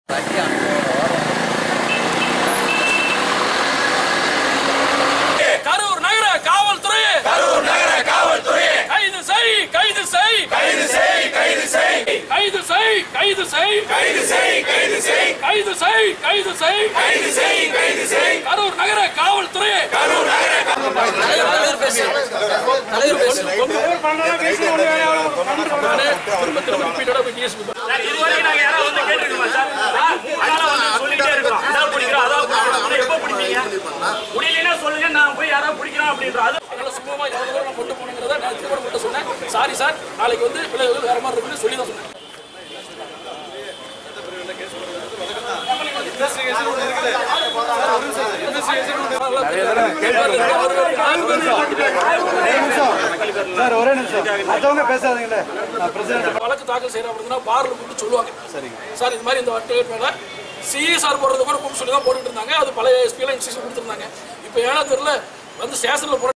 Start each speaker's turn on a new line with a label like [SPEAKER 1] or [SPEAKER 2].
[SPEAKER 1] கரூர் நகர காவல்துறை
[SPEAKER 2] கரூர் நகர காவல்துறை
[SPEAKER 1] கைது செய் கைது செய்
[SPEAKER 2] கைது செய் கைது செய்
[SPEAKER 1] கைது செய் கைது செய்
[SPEAKER 2] கைது செய் கைது செய்
[SPEAKER 1] கைது செய் கைது செய்
[SPEAKER 2] கைது செய் கைது செய்
[SPEAKER 1] கரூர் நகர காவல்துறை
[SPEAKER 2] கரூர் நகர
[SPEAKER 1] திரும்ப திரும்ப repeated ஆ போய் DS க்கு
[SPEAKER 3] சார், இதுவரைக்கும் நாங்க யாராவது வந்து கேட்டிருக்கோமா சார்? ஆ, அதனால வந்து சொல்லிக்கிட்டே இருக்கிறோம். அதாவது பிடிக்கிறோம், அதாவது பிடிக்கிறோம். இன்னும் எப்போ பிடிப்பீங்க? முடியலைன்னா சொல்லுங்க நான் போய் யாராவது பிடிக்கிறோம் அப்படின்றோம். அது
[SPEAKER 1] அதனால சும்மா எவ்வளவு தூரம் நான் கொண்டு போகணுங்கிறத நான் திரும்ப மட்டும் சொன்னேன் சாரி சார் நாளைக்கு வந்து விளைவுகள் வேற மாதிரி இருக்குன்னு சொல்லி தான் சொன்னேன்
[SPEAKER 4] சார் ஒரே நிமிஷம் மற்றவங்க பேசாதீங்களே நான் பிரசிடண்ட்
[SPEAKER 1] வழக்கு தாக்கல் செய்யறோம் அப்படின்னா பார்ல கூப்பிட்டு சொல்லுவாங்க சார் இது மாதிரி இந்த வட்டு மேல சிஎஸ்ஆர் போடுறது கூட கூப்பிட்டு சொல்லி தான் போட்டுட்டு இருந்தாங்க அது பழைய எஸ்பி எல்லாம் இன்ஸ்ட்ரக்ஷன் கொடுத்துருந்தாங்க இப்போ ஏன்னா தெரியல வந்து ஸ்டேஷன்ல போட